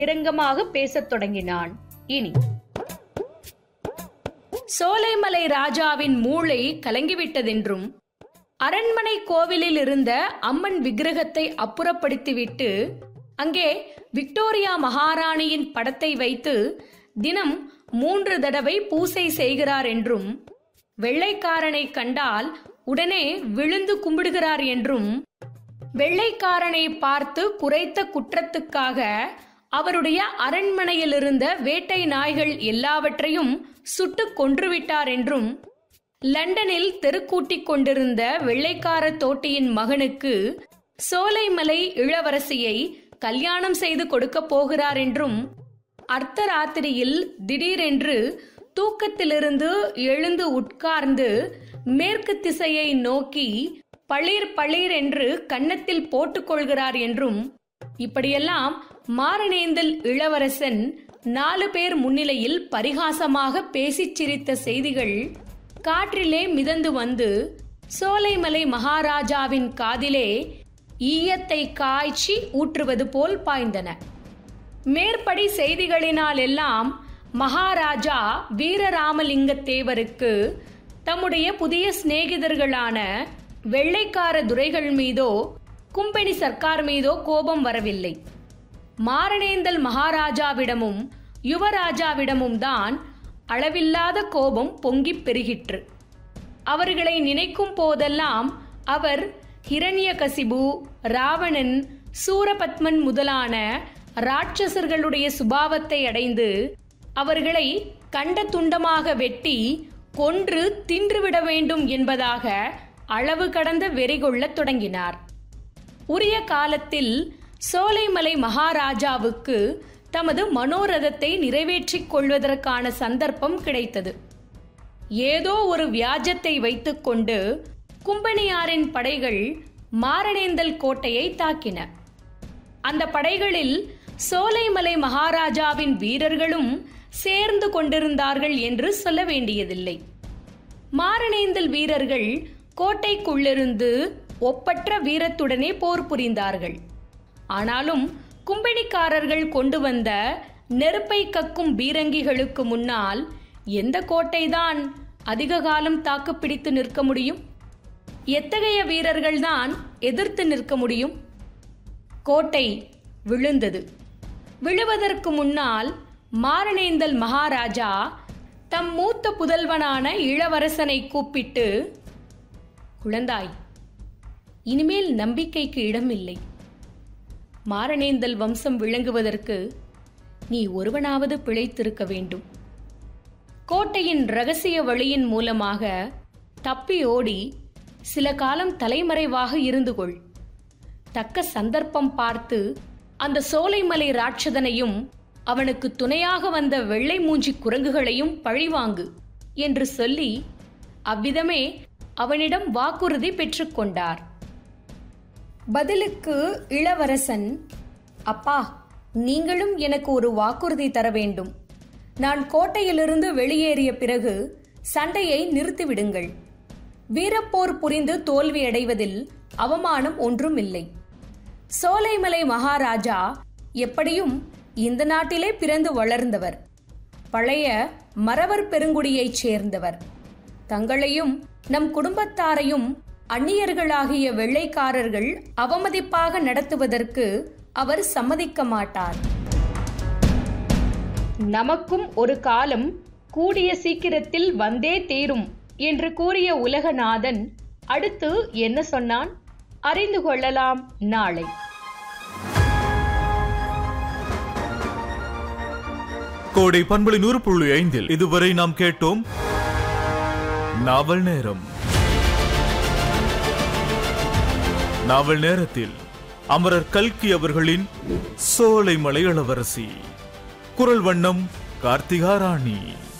இரங்கமாக பேசத் தொடங்கினான் இனி சோலைமலை ராஜாவின் மூளை கலங்கிவிட்டதென்றும் அரண்மனை கோவிலில் இருந்த அம்மன் விக்கிரகத்தை அப்புறப்படுத்திவிட்டு அங்கே விக்டோரியா மகாராணியின் படத்தை வைத்து தினம் மூன்று தடவை பூசை செய்கிறார் என்றும் வெள்ளைக்காரனை கண்டால் உடனே விழுந்து கும்பிடுகிறார் என்றும் வெள்ளைக்காரனை பார்த்து குறைத்த குற்றத்துக்காக அவருடைய அரண்மனையில் இருந்த வேட்டை நாய்கள் எல்லாவற்றையும் சுட்டு கொன்றுவிட்டார் என்றும் லண்டனில் தெருக்கூட்டிக் கொண்டிருந்த வெள்ளைக்கார தோட்டியின் மகனுக்கு சோலைமலை இளவரசியை கல்யாணம் செய்து கொடுக்கப் போகிறார் என்றும் அர்த்தராத்திரியில் திடீரென்று தூக்கத்திலிருந்து எழுந்து உட்கார்ந்து மேற்கு திசையை நோக்கி பளிர் பளிர் என்று கன்னத்தில் போட்டுக்கொள்கிறார் என்றும் இப்படியெல்லாம் மாரணேந்தல் இளவரசன் நாலு பேர் முன்னிலையில் பரிகாசமாக பேசிச் சிரித்த செய்திகள் காற்றிலே மிதந்து வந்து சோலைமலை மகாராஜாவின் காதிலே ஈயத்தை காய்ச்சி ஊற்றுவது போல் பாய்ந்தன மேற்படி செய்திகளினால் எல்லாம் மகாராஜா வீரராமலிங்க தேவருக்கு தம்முடைய புதிய சிநேகிதர்களான வெள்ளைக்கார துரைகள் மீதோ கும்பெனி சர்க்கார் மீதோ கோபம் வரவில்லை மாரணேந்தல் மகாராஜாவிடமும் யுவராஜாவிடமும் தான் அளவில்லாத கோபம் பொங்கிப் பெருகிற்று அவர்களை நினைக்கும் போதெல்லாம் அவர் ஹிரண்யகசிபு ராவணன் சூரபத்மன் முதலான ராட்சசர்களுடைய சுபாவத்தை அடைந்து அவர்களை கண்ட துண்டமாக வெட்டி கொன்று தின்றுவிட வேண்டும் என்பதாக அளவு கடந்த வெறி கொள்ளத் தொடங்கினார் உரிய காலத்தில் சோலைமலை மகாராஜாவுக்கு தமது மனோரதத்தை நிறைவேற்றிக் கொள்வதற்கான சந்தர்ப்பம் கிடைத்தது ஏதோ ஒரு வியாஜத்தை வைத்துக்கொண்டு கும்பனியாரின் படைகள் மாரணேந்தல் கோட்டையை தாக்கின அந்த படைகளில் சோலைமலை மகாராஜாவின் வீரர்களும் சேர்ந்து கொண்டிருந்தார்கள் என்று சொல்ல வேண்டியதில்லை மாரணேந்தல் வீரர்கள் கோட்டைக்குள்ளிருந்து ஒப்பற்ற வீரத்துடனே போர் புரிந்தார்கள் ஆனாலும் கும்பிணிக்காரர்கள் கொண்டு வந்த நெருப்பை கக்கும் பீரங்கிகளுக்கு முன்னால் எந்த கோட்டைதான் அதிக காலம் தாக்கு பிடித்து நிற்க முடியும் எத்தகைய வீரர்கள்தான் எதிர்த்து நிற்க முடியும் கோட்டை விழுந்தது விழுவதற்கு முன்னால் மாரணேந்தல் மகாராஜா தம் மூத்த புதல்வனான இளவரசனை கூப்பிட்டு குழந்தாய் இனிமேல் நம்பிக்கைக்கு இடமில்லை மாரணேந்தல் வம்சம் விளங்குவதற்கு நீ ஒருவனாவது பிழைத்திருக்க வேண்டும் கோட்டையின் ரகசிய வழியின் மூலமாக தப்பி ஓடி சில காலம் தலைமறைவாக இருந்து கொள் தக்க சந்தர்ப்பம் பார்த்து அந்த சோலைமலை ராட்சதனையும் அவனுக்கு துணையாக வந்த வெள்ளை மூஞ்சி குரங்குகளையும் பழிவாங்கு என்று சொல்லி அவ்விதமே அவனிடம் வாக்குறுதி பெற்றுக்கொண்டார் பதிலுக்கு இளவரசன் அப்பா நீங்களும் எனக்கு ஒரு வாக்குறுதி தர வேண்டும் நான் கோட்டையிலிருந்து வெளியேறிய பிறகு சண்டையை நிறுத்திவிடுங்கள் வீரப்போர் புரிந்து தோல்வியடைவதில் அவமானம் ஒன்றும் இல்லை சோலைமலை மகாராஜா எப்படியும் இந்த நாட்டிலே பிறந்து வளர்ந்தவர் பழைய மறவர் பெருங்குடியைச் சேர்ந்தவர் தங்களையும் நம் குடும்பத்தாரையும் அந்நியர்களாகிய வெள்ளைக்காரர்கள் அவமதிப்பாக நடத்துவதற்கு அவர் சம்மதிக்க மாட்டார் நமக்கும் ஒரு காலம் கூடிய சீக்கிரத்தில் வந்தே தீரும் என்று கூறிய உலகநாதன் அடுத்து என்ன சொன்னான் அறிந்து கொள்ளலாம் நாளை கோடை பண்பலை நூறு புள்ளி ஐந்தில் இதுவரை நாம் கேட்டோம் நாவல் நேரம் நாவல் நேரத்தில் அமரர் கல்கி அவர்களின் சோலைமலை இளவரசி குரல் வண்ணம் கார்த்திகா ராணி